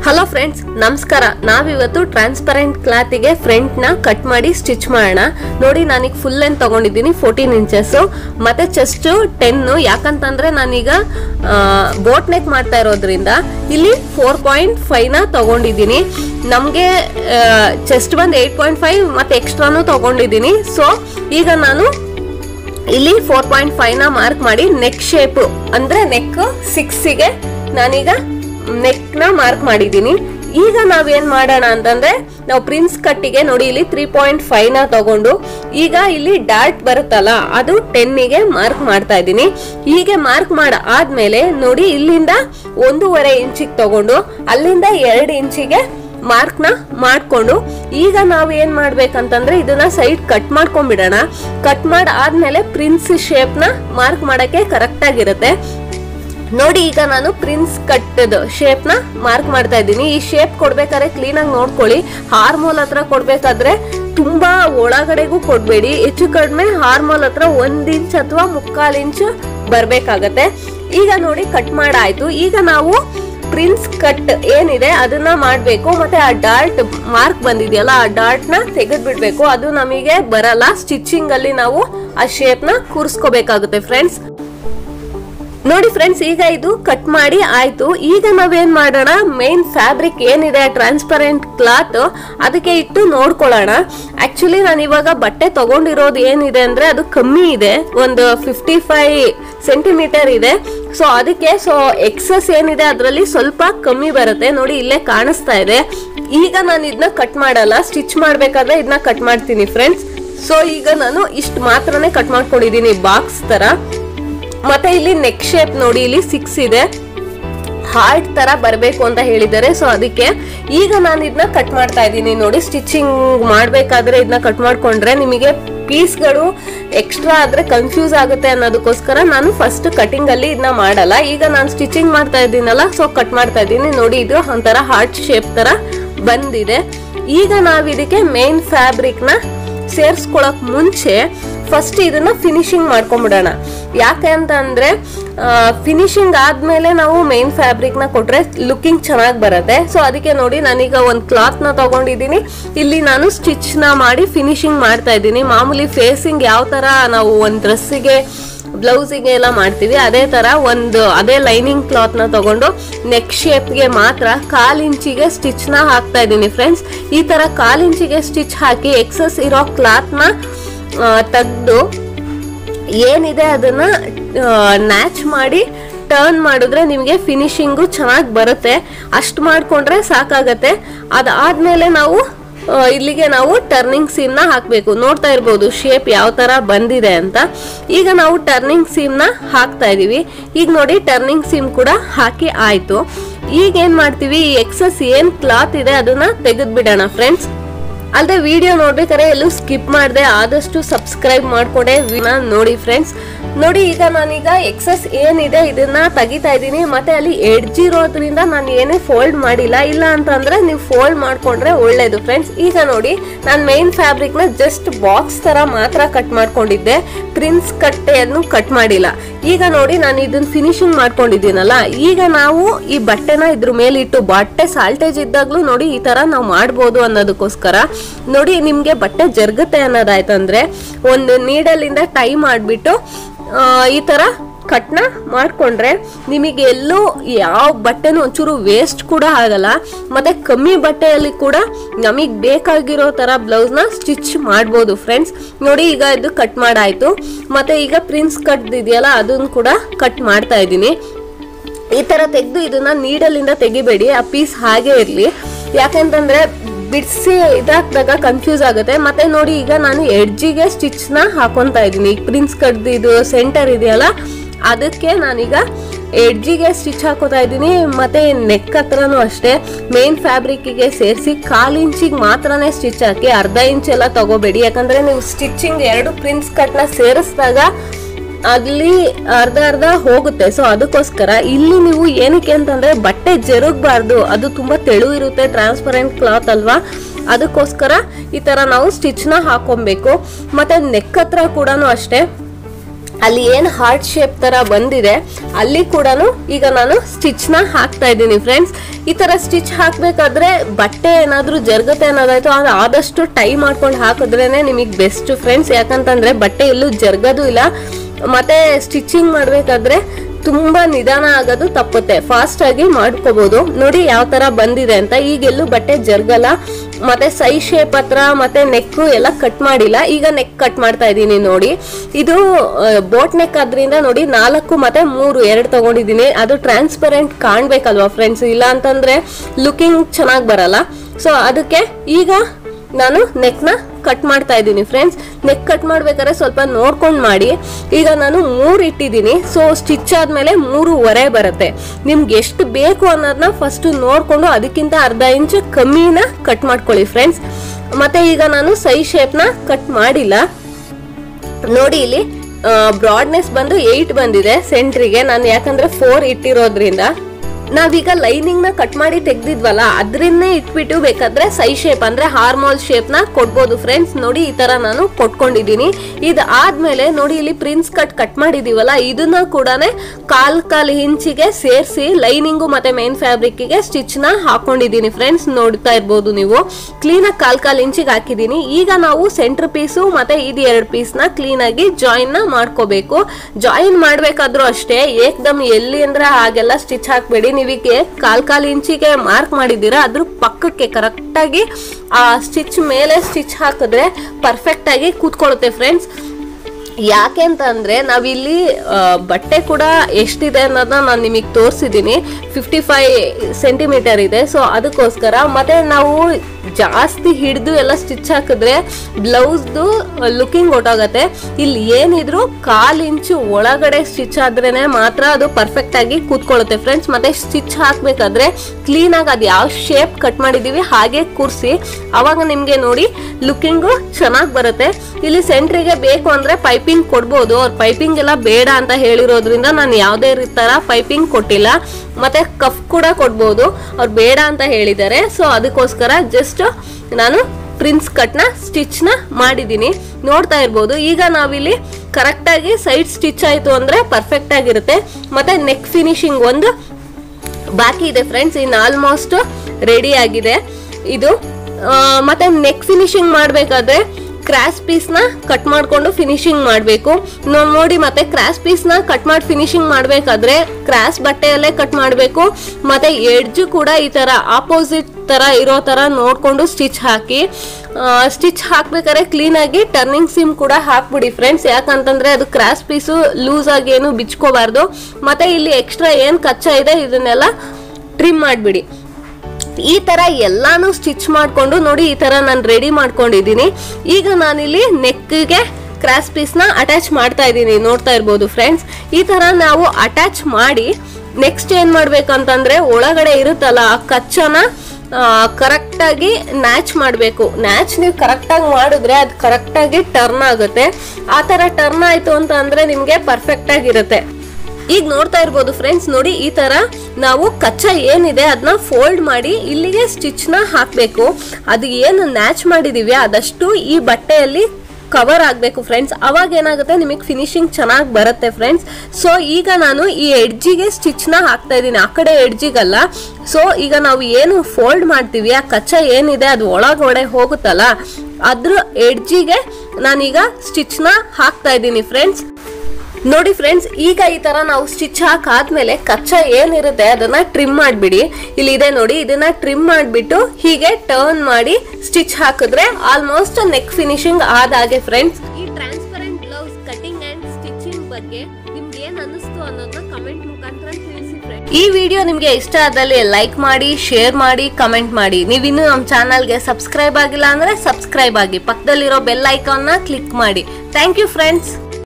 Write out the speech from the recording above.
hello friends ನಮಸ್ಕಾರ ನಾವಿವತ್ತು transparent ಕ್ಲಾತಿಗೆ ಫ್ರಂಟ್ನ ಕಟ್ ಮಾಡಿ ಸ್ಟಿಚ್ ಮಾಡೋಣ ನೋಡಿ ನಾನೀಗ ಫುಲ್ ಲೆಂತ್ ತಗೊಂಡಿದ್ದೀನಿ ಫೋರ್ಟೀನ್ ಇಂಚಸ್ ಮತ್ತೆ ಚೆಸ್ಟ್ ಟೆನ್ನು ಯಾಕಂತಂದ್ರೆ ನಾನೀಗ ಬೋಟ್ ನೆಕ್ ಮಾಡ್ತಾ ಇರೋದ್ರಿಂದ ಇಲ್ಲಿ ಫೋರ್ ಪಾಯಿಂಟ್ ಫೈವ್ನ ತಗೊಂಡಿದ್ದೀನಿ ನಮಗೆ ಚೆಸ್ಟ್ ಬಂದು ಏಯ್ಟ್ ಪಾಯಿಂಟ್ ಫೈವ್ ಮತ್ತೆ ಎಕ್ಸ್ಟ್ರಾನು ತಗೊಂಡಿದ್ದೀನಿ ಸೊ ಈಗ ನಾನು ಇಲ್ಲಿ ಫೋರ್ ಪಾಯಿಂಟ್ ಫೈವ್ ನ ಮಾರ್ಕ್ ಮಾಡಿ ನೆಕ್ ಶೇಪ್ ಅಂದ್ರೆ ನೆಕ್ ಸಿಕ್ಸಿಗೆ ನಾನೀಗ ನೆಕ್ ನ ಮಾರ್ಕ್ ಮಾಡಿದ್ದೀನಿ ಈಗ ನಾವೇನ್ ಮಾಡೋಣ ಅಂತಂದ್ರೆ ನಾವು ಪ್ರಿನ್ಸ್ ಕಟ್ಟಿಗೆ ನೋಡಿ ಇಲ್ಲಿ ತ್ರೀ ಪಾಯಿಂಟ್ ಫೈವ್ ನ ತಗೊಂಡು ಈಗ ಇಲ್ಲಿ ಡಾರ್ಟ್ ಬರುತ್ತಲ್ಲ ಅದು ಟೆನ್ನಿಗೆ ಮಾರ್ಕ್ ಮಾಡ್ತಾ ಇದ್ದೀನಿ ಹೀಗೆ ಮಾರ್ಕ್ ಮಾಡ ಆದ್ಮೇಲೆ ನೋಡಿ ಇಲ್ಲಿಂದ ಒಂದೂವರೆ ಇಂಚಿಗೆ ತಗೊಂಡು ಅಲ್ಲಿಂದ ಎರಡು ಇಂಚಿಗೆ ಮಾರ್ಕ್ ನ ಮಾಡ್ಕೊಂಡು ಈಗ ನಾವು ಏನ್ ಮಾಡ್ಬೇಕಂತಂದ್ರೆ ಇದನ್ನ ಸೈಡ್ ಕಟ್ ಮಾಡ್ಕೊಂಡ್ಬಿಡೋಣ ಕಟ್ ಮಾಡ್ ಆದ್ಮೇಲೆ ಪ್ರಿನ್ಸ್ ಶೇಪ್ ನ ಮಾರ್ಕ್ ಮಾಡಕ್ಕೆ ಕರೆಕ್ಟ್ ಆಗಿರುತ್ತೆ ನೋಡಿ ಈಗ ನಾನು ಪ್ರಿನ್ಸ್ ಕಟ್ಟದ ಶೇಪ್ ನ ಮಾರ್ಕ್ ಮಾಡ್ತಾ ಇದ್ದೀನಿ ಈ ಶೇಪ್ ಕೊಡ್ಬೇಕಾದ್ರೆ ಕ್ಲೀನ್ ಆಗಿ ನೋಡ್ಕೊಳ್ಳಿ ಹಾರ್ಮೋಲ್ ಹತ್ರ ಕೊಡ್ಬೇಕಾದ್ರೆ ತುಂಬಾ ಒಳಗಡೆಗೂ ಕೊಡ್ಬೇಡಿ ಹೆಚ್ಚು ಕಡಿಮೆ ಹಾರ್ಮೋಲ್ ಹತ್ರ ಒಂದ್ ಇಂಚ್ ಅಥವಾ ಮುಕ್ಕಾಲ್ ಇಂಚ್ ಬರ್ಬೇಕಾಗತ್ತೆ ಈಗ ನೋಡಿ ಕಟ್ ಮಾಡಾಯ್ತು ಈಗ ನಾವು ಪ್ರಿನ್ಸ್ ಕಟ್ ಏನಿದೆ ಅದನ್ನ ಮಾಡ್ಬೇಕು ಮತ್ತೆ ಆ ಡಾರ್ಟ್ ಮಾರ್ಕ್ ಬಂದಿದೆಯಲ್ಲ ಆ ಡಾರ್ಟ್ ನ ತೆಗೆದ್ ಬಿಡ್ಬೇಕು ಅದು ನಮಗೆ ಬರಲ್ಲ ಸ್ಟಿಚಿಂಗ್ ಅಲ್ಲಿ ನಾವು ಆ ಶೇಪ್ ನ ಕೂರಿಸ್ಕೋಬೇಕಾಗುತ್ತೆ ಫ್ರೆಂಡ್ಸ್ ನೋಡಿ ಫ್ರೆಂಡ್ಸ್ ಈಗ ಇದು ಕಟ್ ಮಾಡಿ ಆಯ್ತು ಈಗ ನಾವೇನ್ ಮಾಡೋಣ ಮೇನ್ ಫ್ಯಾಬ್ರಿಕ್ ಏನಿದೆ ಟ್ರಾನ್ಸ್ಪರೆಂಟ್ ಕ್ಲಾತ್ ಅದಕ್ಕೆ ಇಟ್ಟು ನೋಡ್ಕೊಳ್ಳೋಣ ಆಕ್ಚುಲಿ ನಾನು ಇವಾಗ ಬಟ್ಟೆ ತಗೊಂಡಿರೋದು ಏನಿದೆ ಅಂದ್ರೆ ಅದು ಕಮ್ಮಿ ಇದೆ ಒಂದು ಫಿಫ್ಟಿ ಫೈವ್ ಸೆಂಟಿಮೀಟರ್ ಇದೆ ಸೊ ಅದಕ್ಕೆ ಸೊ ಎಕ್ಸಸ್ ಏನಿದೆ ಅದರಲ್ಲಿ ಸ್ವಲ್ಪ ಕಮ್ಮಿ ಬರುತ್ತೆ ನೋಡಿ ಇಲ್ಲೇ ಕಾಣಿಸ್ತಾ ಇದೆ ಈಗ ನಾನು ಇದನ್ನ ಕಟ್ ಮಾಡಲ್ಲ ಸ್ಟಿಚ್ ಮಾಡ್ಬೇಕಾದ್ರೆ ಇದನ್ನ ಕಟ್ ಮಾಡ್ತೀನಿ ಫ್ರೆಂಡ್ಸ್ ಸೊ ಈಗ ನಾನು ಇಷ್ಟು ಮಾತ್ರನೇ ಕಟ್ ಮಾಡ್ಕೊಂಡಿದ್ದೀನಿ ಬಾಕ್ಸ್ ತರ ಮತ್ತೆ ಇಲ್ಲಿ ನೆಕ್ ಶೇಪ್ ನೋಡಿ ಇಲ್ಲಿ ಸಿಕ್ಸ್ ಇದೆ ಹಾರ್ಟ್ ತರ ಬರಬೇಕು ಅಂತ ಹೇಳಿದ್ದಾರೆ ಸೊ ಅದಕ್ಕೆ ಈಗ ನಾನು ಇದನ್ನ ಕಟ್ ಮಾಡ್ತಾ ಇದ್ದೀನಿ ನೋಡಿ ಸ್ಟಿಚಿಂಗ್ ಮಾಡ್ಬೇಕಾದ್ರೆ ಇದನ್ನ ಕಟ್ ಮಾಡ್ಕೊಂಡ್ರೆ ನಿಮಗೆ ಪೀಸ್ಗಳು ಎಕ್ಸ್ಟ್ರಾ ಆದ್ರೆ ಕನ್ಫ್ಯೂಸ್ ಆಗುತ್ತೆ ಅನ್ನೋದಕ್ಕೋಸ್ಕರ ನಾನು ಫಸ್ಟ್ ಕಟಿಂಗ್ ಅಲ್ಲಿ ಇದನ್ನ ಮಾಡಲ್ಲ ಈಗ ನಾನು ಸ್ಟಿಚಿಂಗ್ ಮಾಡ್ತಾ ಇದ್ದೀನಲ್ಲ ಸೊ ಕಟ್ ಮಾಡ್ತಾ ಇದ್ದೀನಿ ನೋಡಿ ಇದು ಒಂಥರ ಹಾರ್ಟ್ ಶೇಪ್ ತರ ಬಂದಿದೆ ಈಗ ನಾವು ಇದಕ್ಕೆ ಮೇನ್ ಫ್ಯಾಬ್ರಿಕ್ ನ ಸೇರಿಸ್ಕೊಳಕ್ ಮುಂಚೆ ಫಸ್ಟ್ ಇದನ್ನ ಫಿನಿಶಿಂಗ್ ಮಾಡ್ಕೊಂಡ್ಬಿಡೋಣ ಯಾಕೆ ಅಂತ ಅಂದ್ರೆ ಫಿನಿಶಿಂಗ್ ಆದ್ಮೇಲೆ ನಾವು ಮೇನ್ ಫ್ಯಾಬ್ರಿಕ್ ನ ಕೊಟ್ರೆ ಲುಕಿಂಗ್ ಚೆನ್ನಾಗಿ ಬರುತ್ತೆ ಸೊ ಅದಕ್ಕೆ ನೋಡಿ ನಾನೀಗ ಒಂದು ಕ್ಲಾತ್ ನ ತಗೊಂಡಿದ್ದೀನಿ ಇಲ್ಲಿ ನಾನು ಸ್ಟಿಚ್ ನ ಮಾಡಿ ಫಿನಿಶಿಂಗ್ ಮಾಡ್ತಾ ಇದ್ದೀನಿ ಮಾಮೂಲಿ ಫೇಸಿಂಗ್ ಯಾವ ತರ ನಾವು ಒಂದು ಡ್ರೆಸ್ಸಿಗೆ ಬ್ಲೌಸಿಗೆ ಎಲ್ಲ ಮಾಡ್ತೀವಿ ಅದೇ ತರ ಒಂದು ಅದೇ ಲೈನಿಂಗ್ ಕ್ಲಾತ್ ನ ತಗೊಂಡು ನೆಕ್ ಶೇಪ್ಗೆ ಮಾತ್ರ ಕಾಲ್ ಇಂಚಿಗೆ ಸ್ಟಿಚ್ ನ ಹಾಕ್ತಾ ಇದ್ದೀನಿ ಫ್ರೆಂಡ್ಸ್ ಈ ತರ ಕಾಲ್ ಇಂಚಿಗೆ ಸ್ಟಿಚ್ ಹಾಕಿ ಎಕ್ಸಸ್ ಇರೋ ಕ್ಲಾತ್ ನ ತೆಗೆದು ಏನಿದೆ ಅದನ್ನ ನ್ಯಾಚ್ ಮಾಡಿ ಟರ್ನ್ ಮಾಡಿದ್ರೆ ನಿಮಗೆ ಫಿನಿಶಿಂಗು ಚೆನ್ನಾಗಿ ಬರುತ್ತೆ ಅಷ್ಟು ಮಾಡ್ಕೊಂಡ್ರೆ ಸಾಕಾಗತ್ತೆ ಅದಾದ್ಮೇಲೆ ನಾವು ಆ, ಇಲ್ಲಿಗೆ ನಾವು ಟರ್ನಿಂಗ್ ಸೀಮ್ ನ ಹಾಕ್ಬೇಕು ನೋಡ್ತಾ ಇರ್ಬೋದು ಶೇಪ್ ಯಾವ ತರ ಬಂದಿದೆ ಅಂತ ಈಗ ನಾವು ಟರ್ನಿಂಗ್ ಸೀಮ್ ನ ಹಾಕ್ತಾ ಇದೀವಿ ಈಗ ನೋಡಿ ಟರ್ನಿಂಗ್ ಸೀಮ್ ಕೂಡ ಹಾಕಿ ಆಯ್ತು ಈಗ ಏನ್ ಮಾಡ್ತೀವಿ ಈ ಎಕ್ಸಸ್ ಏನ್ ಕ್ಲಾತ್ ಇದೆ ಅದನ್ನ ತೆಗೆದ್ ಬಿಡೋಣ ಫ್ರೆಂಡ್ಸ್ ಅಲ್ಲದೆ ವಿಡಿಯೋ ನೋಡ್ಬೇಕಾದ್ರೆ ಎಲ್ಲೂ ಸ್ಕಿಪ್ ಮಾಡದೆ ಆದಷ್ಟು ಸಬ್ಸ್ಕ್ರೈಬ್ ಮಾಡ್ಕೊಂಡೆ ವಿನ ನೋಡಿ ಫ್ರೆಂಡ್ಸ್ ನೋಡಿ ಈಗ ನಾನೀಗ ಎಕ್ಸಸ್ ಏನಿದೆ ಇದನ್ನ ತೆಗಿತಾ ಇದ್ದೀನಿ ಮತ್ತೆ ಅಲ್ಲಿ ಎಡ್ಜ್ ಇರೋದ್ರಿಂದ ನಾನು ಏನೇ ಫೋಲ್ಡ್ ಮಾಡಿಲ್ಲ ಇಲ್ಲ ಅಂತಂದ್ರೆ ನೀವು ಫೋಲ್ಡ್ ಮಾಡ್ಕೊಂಡ್ರೆ ಒಳ್ಳೇದು ಫ್ರೆಂಡ್ಸ್ ಈಗ ನೋಡಿ ನಾನು ಮೇನ್ ಫ್ಯಾಬ್ರಿಕ್ ನ ಜಸ್ಟ್ ಬಾಕ್ಸ್ ತರ ಮಾತ್ರ ಕಟ್ ಮಾಡ್ಕೊಂಡಿದ್ದೆ ಪ್ರಿನ್ಸ್ ಕಟ್ಟೆಯನ್ನು ಕಟ್ ಮಾಡಿಲ್ಲ ಈಗ ನೋಡಿ ನಾನು ಇದನ್ನ ಫಿನಿಶಿಂಗ್ ಮಾಡ್ಕೊಂಡಿದ್ದೀನಲ್ಲ ಈಗ ನಾವು ಈ ಬಟ್ಟೆನ ಇದ್ರ ಮೇಲೆ ಇಟ್ಟು ಬಟ್ಟೆ ಸಾಲ್ಟೇಜ್ ಇದ್ದಾಗ್ಲೂ ನೋಡಿ ಈ ತರ ನಾವು ಮಾಡ್ಬೋದು ಅನ್ನೋದಕ್ಕೋಸ್ಕರ ನೋಡಿ ನಿಮ್ಗೆ ಬಟ್ಟೆ ಜರುಗುತ್ತೆ ಅನ್ನೋದಾಯ್ತಂದ್ರೆ ಒಂದು ನೀಡಲಿಂದ ಟೈ ಮಾಡಿಬಿಟ್ಟು ಈ ತರ ಕಟ್ನ ಮಾಡ್ಕೊಂಡ್ರೆ ನಿಮಗೆ ಎಲ್ಲೂ ಯಾವ ಬಟ್ಟೆನೂ ಒಂಚೂರು ವೇಸ್ಟ್ ಕೂಡ ಆಗಲ್ಲ ಮತ್ತೆ ಕಮ್ಮಿ ಬಟ್ಟೆಯಲ್ಲಿ ಕೂಡ ನಮಗೆ ಬೇಕಾಗಿರೋ ತರ ಬ್ಲೌಸ್ ನ ಸ್ಟಿಚ್ ಮಾಡ್ಬೋದು ಫ್ರೆಂಡ್ಸ್ ನೋಡಿ ಈಗ ಇದು ಕಟ್ ಮಾಡಾಯ್ತು ಮತ್ತೆ ಈಗ ಪ್ರಿನ್ಸ್ ಕಟ್ ಇದೆಯಲ್ಲ ಅದನ್ನ ಕೂಡ ಕಟ್ ಮಾಡ್ತಾ ಇದ್ದೀನಿ ಈ ತರ ತೆಗೆದು ಇದನ್ನ ನೀಡಲಿಂದ ತೆಗಿಬೇಡಿ ಆ ಪೀಸ್ ಹಾಗೆ ಇರ್ಲಿ ಯಾಕೆಂತಂದ್ರೆ ಬಿಡಿಸಿ ಇದಾಕ್ದಾಗ ಕನ್ಫ್ಯೂಸ್ ಆಗುತ್ತೆ ಮತ್ತೆ ನೋಡಿ ಈಗ ನಾನು ಎಡ್ಜಿಗೆ ಸ್ಟಿಚ್ ನ ಹಾಕೊಂತಾ ಇದ್ದೀನಿ ಈಗ ಪ್ರಿನ್ಸ್ ಕಟ್ದು ಇದು ಸೆಂಟರ್ ಇದೆಯಲ್ಲ ಅದಕ್ಕೆ ನಾನೀಗ ಎಡ್ಜಿಗೆ ಸ್ಟಿಚ್ ಹಾಕೋತಾ ಇದ್ದೀನಿ ಮತ್ತೆ ನೆಕ್ ಹತ್ರನೂ ಅಷ್ಟೇ ಮೇನ್ ಫ್ಯಾಬ್ರಿಕ್ಗೆ ಸೇರಿಸಿ ಕಾಲ್ ಇಂಚಿಗೆ ಮಾತ್ರನೇ ಸ್ಟಿಚ್ ಹಾಕಿ ಅರ್ಧ ಇಂಚ್ ಎಲ್ಲ ತಗೋಬೇಡಿ ಯಾಕಂದ್ರೆ ನೀವು ಸ್ಟಿಚಿಂಗ್ ಎರಡು ಪ್ರಿನ್ಸ್ ಕಟ್ನ ಸೇರಿಸಿದಾಗ ಅಲ್ಲಿ ಅರ್ಧ ಅರ್ಧ ಹೋಗುತ್ತೆ ಸೊ ಅದಕ್ಕೋಸ್ಕರ ಇಲ್ಲಿ ನೀವು ಏನಕ್ಕೆ ಅಂತಂದ್ರೆ ಬಟ್ಟೆ ಜರುಗಬಾರ್ದು ಅದು ತುಂಬಾ ತೆಳು ಇರುತ್ತೆ ಟ್ರಾನ್ಸ್ಪರೆಂಟ್ ಕ್ಲಾತ್ ಅಲ್ವಾ ಅದಕ್ಕೋಸ್ಕರ ಈ ತರ ನಾವು ಸ್ಟಿಚ್ ನ ಹಾಕೊಬೇಕು ಮತ್ತೆ ನೆಕ್ ಹತ್ರ ಕೂಡ ಅಷ್ಟೇ ಅಲ್ಲಿ ಏನು ಹಾರ್ಟ್ ಶೇಪ್ ತರ ಬಂದಿದೆ ಅಲ್ಲಿ ಕೂಡ ಈಗ ನಾನು ಸ್ಟಿಚ್ ನ ಹಾಕ್ತಾ ಇದ್ದೀನಿ ಫ್ರೆಂಡ್ಸ್ ಈ ತರ ಸ್ಟಿಚ್ ಹಾಕ್ಬೇಕಾದ್ರೆ ಬಟ್ಟೆ ಏನಾದ್ರೂ ಜರ್ಗತೆ ಅನ್ನೋದಾಯ್ತು ಅದು ಆದಷ್ಟು ಟೈ ಮಾಡ್ಕೊಂಡು ಹಾಕಿದ್ರೇನೆ ನಿಮಗೆ ಬೆಸ್ಟ್ ಫ್ರೆಂಡ್ಸ್ ಯಾಕಂತಂದ್ರೆ ಬಟ್ಟೆ ಎಲ್ಲೂ ಜರ್ಗದು ಇಲ್ಲ ಮತ್ತೆ ಸ್ಟಿಚಿಂಗ್ ಮಾಡ್ಬೇಕಾದ್ರೆ ತುಂಬಾ ನಿಧಾನ ಆಗೋದು ತಪ್ಪುತ್ತೆ ಫಾಸ್ಟ್ ಆಗಿ ಮಾಡ್ಕೋಬಹುದು ನೋಡಿ ಯಾವ ತರ ಬಂದಿದೆ ಅಂತ ಈಗೆಲ್ಲೂ ಬಟ್ಟೆ ಜರ್ಗಲ್ಲ ಮತ್ತೆ ಸೈ ಶೇಪ್ ಹತ್ರ ಮತ್ತೆ ನೆಕ್ ಎಲ್ಲ ಕಟ್ ಮಾಡಿಲ್ಲ ಈಗ ನೆಕ್ ಕಟ್ ಮಾಡ್ತಾ ಇದ್ದೀನಿ ನೋಡಿ ಇದು ಬೋಟ್ ನೆಕ್ ಆದ್ರಿಂದ ನೋಡಿ ನಾಲ್ಕು ಮತ್ತೆ ಮೂರು ಎರಡು ತಗೊಂಡಿದ್ದೀನಿ ಅದು ಟ್ರಾನ್ಸ್ಪರೆಂಟ್ ಕಾಣ್ಬೇಕಲ್ವಾ ಫ್ರೆಂಡ್ಸ್ ಇಲ್ಲ ಅಂತಂದ್ರೆ ಲುಕಿಂಗ್ ಚೆನ್ನಾಗಿ ಬರಲ್ಲ ಸೊ ಅದಕ್ಕೆ ಈಗ ನಾನು ನೆಕ್ನ ಕಟ್ ಮಾಡ್ತಾ ಇದ್ದೀನಿ ಫ್ರೆಂಡ್ಸ್ ನೆಕ್ ಕಟ್ ಮಾಡ್ಬೇಕಾದ್ರೆ ಸ್ವಲ್ಪ ನೋಡ್ಕೊಂಡು ಮಾಡಿ ಈಗ ನಾನು ಮೂರು ಇಟ್ಟಿದ್ದೀನಿ ಸೊ ಸ್ಟಿಚ್ ಆದ್ಮೇಲೆ ಮೂರುವರೆ ಬರುತ್ತೆ ನಿಮ್ಗೆ ಎಷ್ಟು ಬೇಕು ಅನ್ನೋದನ್ನ ಫಸ್ಟ್ ನೋಡ್ಕೊಂಡು ಅದಕ್ಕಿಂತ ಅರ್ಧ ಇಂಚ್ ಕಮ್ಮಿನ ಕಟ್ ಮಾಡ್ಕೊಳ್ಳಿ ಫ್ರೆಂಡ್ಸ್ ಮತ್ತೆ ಈಗ ನಾನು ಸೈ ಶೇಪ್ನ ಕಟ್ ಮಾಡಿಲ್ಲ ನೋಡಿ ಇಲ್ಲಿ ಬ್ರಾಡ್ನೆಸ್ ಬಂದು ಏಯ್ಟ್ ಬಂದಿದೆ ಸೆಂಟ್ರಿಗೆ ನಾನು ಯಾಕಂದ್ರೆ ಫೋರ್ ಇಟ್ಟಿರೋದ್ರಿಂದ ನಾವೀಗ ಲೈನಿಂಗ್ ನ ಕಟ್ ಮಾಡಿ ತೆಗ್ದಿದ್ವಲ್ಲ ಅದ್ರನ್ನೇ ಇಟ್ಬಿಟ್ಟು ಬೇಕಾದ್ರೆ ಸೈ ಶೇಪ್ ಅಂದ್ರೆ ಹಾರ್ಮೋಲ್ ಶೇಪ್ ನ ಕೊಡ್ಬೋದು ಫ್ರೆಂಡ್ಸ್ ನೋಡಿ ಈ ತರ ನಾನು ಕೊಟ್ಕೊಂಡಿದೀನಿ ಇದು ಆದ್ಮೇಲೆ ನೋಡಿ ಇಲ್ಲಿ ಪ್ರಿನ್ಸ್ ಕಟ್ ಕಟ್ ಮಾಡಿದೀವಲ್ಲ ಇದನ್ನ ಕೂಡ ಕಾಲ್ ಕಾಲ್ ಇಂಚಿಗೆ ಸೇರಿಸಿ ಲೈನಿಂಗು ಮತ್ತೆ ಮೇನ್ ಫ್ಯಾಬ್ರಿಕ್ ಗೆ ಸ್ಟಿಚ್ ನ ಹಾಕೊಂಡಿದೀನಿ ಫ್ರೆಂಡ್ಸ್ ನೋಡ್ತಾ ಇರ್ಬೋದು ನೀವು ಕ್ಲೀನ್ ಆಗಿ ಕಾಲ್ ಕಾಲ್ ಇಂಚಿಗೆ ಹಾಕಿದೀನಿ ಈಗ ನಾವು ಸೆಂಟರ್ ಪೀಸು ಮತ್ತೆ ಇದು ಎರಡು ಪೀಸ್ ನ ಕ್ಲೀನ್ ಆಗಿ ಜಾಯಿನ್ ನ ಮಾಡ್ಕೋಬೇಕು ಜಾಯಿನ್ ಮಾಡ್ಬೇಕಾದ್ರೂ ಅಷ್ಟೇ ಏಕ್ದಮ್ ಎಲ್ಲಿ ಅಂದ್ರೆ ಹಾಗೆಲ್ಲ ಸ್ಟಿಚ್ ಹಾಕ್ಬೇಡಿ ನೀವೀಗೆ ಕಾಲ್ ಕಾಲ್ ಇಂಚಿಗೆ ಮಾರ್ಕ್ ಮಾಡಿದ್ದೀರಾ ಅದ್ರ ಪಕ್ಕಕ್ಕೆ ಕರೆಕ್ಟ್ ಆಗಿ ಆ ಸ್ಟಿಚ್ ಮೇಲೆ ಸ್ಟಿಚ್ ಹಾಕಿದ್ರೆ ಪರ್ಫೆಕ್ಟ್ ಆಗಿ ಕೂತ್ಕೊಳ್ಳುತ್ತೆ ಫ್ರೆಂಡ್ಸ್ ಯಾಕೆ ಅಂತ ಅಂದ್ರೆ ನಾವಿಲ್ಲಿ ಆ, ಬಟ್ಟೆ ಕೂಡ ಎಷ್ಟಿದೆ ಅನ್ನೋದನ್ನ ನಾನು ನಿಮಗೆ ತೋರಿಸಿದ್ದೀನಿ ಫಿಫ್ಟಿ ಫೈವ್ ಸೆಂಟಿಮೀಟರ್ ಇದೆ ಸೊ ಅದಕ್ಕೋಸ್ಕರ ಮತ್ತೆ ನಾವು ಜಾಸ್ತಿ ಹಿಡಿದು ಎಲ್ಲ ಸ್ಟಿಚ್ ಹಾಕಿದ್ರೆ ಬ್ಲೌಸ್ದು ಲುಕಿಂಗ್ ಹೊಟ್ಟೋಗತ್ತೆ ಇಲ್ಲಿ ಏನಿದ್ರು ಕಾಲ್ ಇಂಚು ಒಳಗಡೆ ಸ್ಟಿಚ್ ಆದ್ರೇನೆ ಮಾತ್ರ ಅದು ಪರ್ಫೆಕ್ಟ್ ಆಗಿ ಕೂತ್ಕೊಳ್ಳುತ್ತೆ ಫ್ರೆಂಡ್ಸ್ ಮತ್ತೆ ಸ್ಟಿಚ್ ಹಾಕ್ಬೇಕಾದ್ರೆ ಕ್ಲೀನ್ ಆಗಿ ಅದು ಯಾವ ಶೇಪ್ ಕಟ್ ಮಾಡಿದೀವಿ ಹಾಗೆ ಕೂರಿಸಿ ಅವಾಗ ನಿಮ್ಗೆ ನೋಡಿ ಲುಕಿಂಗು ಚೆನ್ನಾಗಿ ಬರುತ್ತೆ ಇಲ್ಲಿ ಸೆಂಟ್ರಿಗೆ ಬೇಕು ಅಂದ್ರೆ ಪೈಪಿಂಗ್ ಕೊಡ್ಬೋದು ಅವ್ರ ಪೈಪಿಂಗ್ ಎಲ್ಲ ಬೇಡ ಅಂತ ಹೇಳಿರೋದ್ರಿಂದ ನಾನು ಯಾವುದೇ ತರ ಪೈಪಿಂಗ್ ಕೊಟ್ಟಿಲ್ಲ ಮತ್ತೆ ಕಫ್ ಕೂಡ ಕೊಡ್ಬೋದು ಅವ್ರು ಬೇಡ ಅಂತ ಹೇಳಿದ್ದಾರೆ ಸೊ ಅದಕ್ಕೋಸ್ಕರ ಜಸ್ಟ್ ನಾನು ಪ್ರಿನ್ಸ್ ಕಟ್ನ ಸ್ಟಿಚ್ನ ಮಾಡಿದ್ದೀನಿ ನೋಡ್ತಾ ಇರ್ಬೋದು ಈಗ ನಾವಿಲ್ಲಿ ಕರೆಕ್ಟಾಗಿ ಸೈಡ್ ಸ್ಟಿಚ್ ಆಯಿತು ಅಂದರೆ ಪರ್ಫೆಕ್ಟ್ ಆಗಿರುತ್ತೆ ಮತ್ತೆ ನೆಕ್ ಫಿನಿಶಿಂಗ್ ಒಂದು ಬಾಕಿ ಇದೆ ಫ್ರೆಂಡ್ಸ್ ಇನ್ನು ಆಲ್ಮೋಸ್ಟ್ ರೆಡಿ ಆಗಿದೆ ಇದು ಆ, ಮತ್ತೆ ನೆಕ್ ಫಿನಿಶಿಂಗ್ ಮಾಡಬೇಕಾದ್ರೆ ಕ್ರಾಸ್ ಪೀಸ್ನ ಕಟ್ ಮಾಡಿಕೊಂಡು ಫಿನಿಶಿಂಗ್ ಮಾಡಬೇಕು ನೋಡಿ ಮತ್ತೆ ಕ್ರಾಸ್ ಪೀಸ್ನ ಕಟ್ ಮಾಡಿ ಫಿನಿಶಿಂಗ್ ಮಾಡಬೇಕಾದ್ರೆ ಕ್ರಾಸ್ ಬಟ್ಟೆಯಲ್ಲೇ ಕಟ್ ಮಾಡಬೇಕು ಮತ್ತೆ ಎಡ್ಜ್ ಕೂಡ ಈ ಥರ ಆಪೋಸಿಟ್ ಥರ ಇರೋ ಥರ ನೋಡಿಕೊಂಡು ಸ್ಟಿಚ್ ಹಾಕಿ ಸ್ಟಿಚ್ ಹಾಕ್ಬೇಕಾದ್ರೆ ಕ್ಲೀನಾಗಿ ಟರ್ನಿಂಗ್ ಸಿಮ್ ಕೂಡ ಹಾಕ್ಬಿಡಿ ಫ್ರೆಂಡ್ಸ್ ಯಾಕಂತಂದ್ರೆ ಅದು ಕ್ರಾಸ್ ಪೀಸು ಲೂಸ್ ಆಗಿ ಏನು ಬಿಚ್ಕೋಬಾರ್ದು ಮತ್ತೆ ಇಲ್ಲಿ ಎಕ್ಸ್ಟ್ರಾ ಏನು ಕಚ್ಚಾ ಇದೆ ಇದನ್ನೆಲ್ಲ ಟ್ರಿಮ್ ಮಾಡಿಬಿಡಿ ಈ ತರ ಎಲ್ಲಾನು ಸ್ಟಿಚ್ ಮಾಡ್ಕೊಂಡು ನೋಡಿ ಈ ತರ ನಾನು ರೆಡಿ ಮಾಡ್ಕೊಂಡಿದ್ದೀನಿ ಈಗ ನಾನಿಲ್ಲಿ ನೆಕ್ಗೆ ಕ್ರಾಸ್ ಪೀಸ್ನ ಅಟ್ಯಾಚ್ ಮಾಡ್ತಾ ಇದ್ದೀನಿ ನೋಡ್ತಾ ಇರ್ಬೋದು ಫ್ರೆಂಡ್ಸ್ ಈ ತರ ನಾವು ಅಟ್ಯಾಚ್ ಮಾಡಿ ನೆಕ್ಸ್ಟ್ ಏನ್ ಮಾಡ್ಬೇಕಂತಂದ್ರೆ ಒಳಗಡೆ ಇರುತ್ತಲ್ಲ ಆ ಕಚ್ಚನ ಕರೆಕ್ಟಾಗಿ ನ್ಯಾಚ್ ಮಾಡಬೇಕು ನ್ಯಾಚ್ ನೀವು ಕರೆಕ್ಟಾಗಿ ಮಾಡಿದ್ರೆ ಅದು ಕರೆಕ್ಟಾಗಿ ಟರ್ನ್ ಆಗುತ್ತೆ ಆ ಥರ ಟರ್ನ್ ಆಯಿತು ಅಂತ ಅಂದರೆ ನಿಮಗೆ ಪರ್ಫೆಕ್ಟಾಗಿರುತ್ತೆ ಈಗ ನೋಡ್ತಾ ಇರ್ಬೋದು ಫ್ರೆಂಡ್ಸ್ ನೋಡಿ ಈ ತರ ನಾವು ಕಚ್ಚಾ ಏನಿದೆ ಅದನ್ನ ಫೋಲ್ಡ್ ಮಾಡಿ ಇಲ್ಲಿಗೆ ಸ್ಟಿಚ್ ನ ಹಾಕ್ಬೇಕು ಅದು ಏನು ನ್ಯಾಚ್ ಮಾಡಿದೀವಿ ಅದಷ್ಟು ಈ ಬಟ್ಟೆಯಲ್ಲಿ ಕವರ್ ಆಗಬೇಕು ಫ್ರೆಂಡ್ಸ್ ಅವಾಗ ಏನಾಗುತ್ತೆ ನಿಮಗೆ ಫಿನಿಶಿಂಗ್ ಚೆನ್ನಾಗಿ ಬರುತ್ತೆ ಫ್ರೆಂಡ್ಸ್ ಸೊ ಈಗ ನಾನು ಈ ಎಡ್ಜಿಗೆ ಸ್ಟಿಚ್ನ ಹಾಕ್ತಾ ಇದ್ದೀನಿ ಆ ಕಡೆ ಎಡ್ಜಿಗಲ್ಲ ಸೊ ಈಗ ನಾವು ಏನು ಫೋಲ್ಡ್ ಮಾಡ್ತೀವಿ ಆ ಕಚ್ಚಾ ಏನಿದೆ ಅದು ಒಳಗಡೆ ಹೋಗುತ್ತಲ್ಲ ಅದ್ರ ಎಡ್ಜಿಗೆ ನಾನೀಗ ಸ್ಟಿಚ್ನ ಹಾಕ್ತಾ ಇದ್ದೀನಿ ಫ್ರೆಂಡ್ಸ್ ನೋಡಿ ಫ್ರೆಂಡ್ಸ್ ಈಗ ಈ ತರ ನಾವು ಸ್ಟಿಚ್ ಹಾಕಾದ್ಮೇಲೆ ಕಚ್ಚಾ ಏನಿರುತ್ತೆ ಅದನ್ನ ಟ್ರಿಮ್ ಮಾಡ್ಬಿಡಿ ಇಲ್ಲಿ ಇದೆ ನೋಡಿ ಇದನ್ನ ಟ್ರಿಮ್ ಮಾಡ್ಬಿಟ್ಟು ಹೀಗೆ ಟರ್ನ್ ಮಾಡಿ ಸ್ಟಿಚ್ ಹಾಕಿದ್ರೆ ಆಲ್ಮೋಸ್ಟ್ ನೆಕ್ ಫಿನಿಶಿಂಗ್ ಆದಾಗೆ ಫ್ರೆಂಡ್ಸ್ ಈ transparent blouse cutting and stitching ಬಗ್ಗೆ ನಿಮ್ಗೆ ಏನ್ ಅನಿಸ್ತು ಅನ್ನೋದನ್ನ ಕಮೆಂಟ್ ಮುಖಾಂತರ ತಿಳಿಸಿ ಫ್ರೆಂಡ್ಸ್ ಈ ವಿಡಿಯೋ ನಿಮ್ಗೆ ಇಷ್ಟ ಆದಲ್ಲಿ ಲೈಕ್ ಮಾಡಿ ಶೇರ್ ಮಾಡಿ ಕಮೆಂಟ್ ಮಾಡಿ ನೀವಿನ್ನೂ ನಮ್ಮ ಚಾನಲ್ಗೆ ಸಬ್ಸ್ಕ್ರೈಬ್ ಆಗಿಲ್ಲ ಅಂದ್ರೆ ಸಬ್ಸ್ಕ್ರೈಬ್ ಆಗಿ ಪಕ್ಕದಲ್ಲಿರೋ ಬೆಲ್ ಐಕಾನ್ನ ಕ್ಲಿಕ್ ಮಾಡಿ ಥ್ಯಾಂಕ್ ಯು ಫ್ರೆಂಡ್ಸ್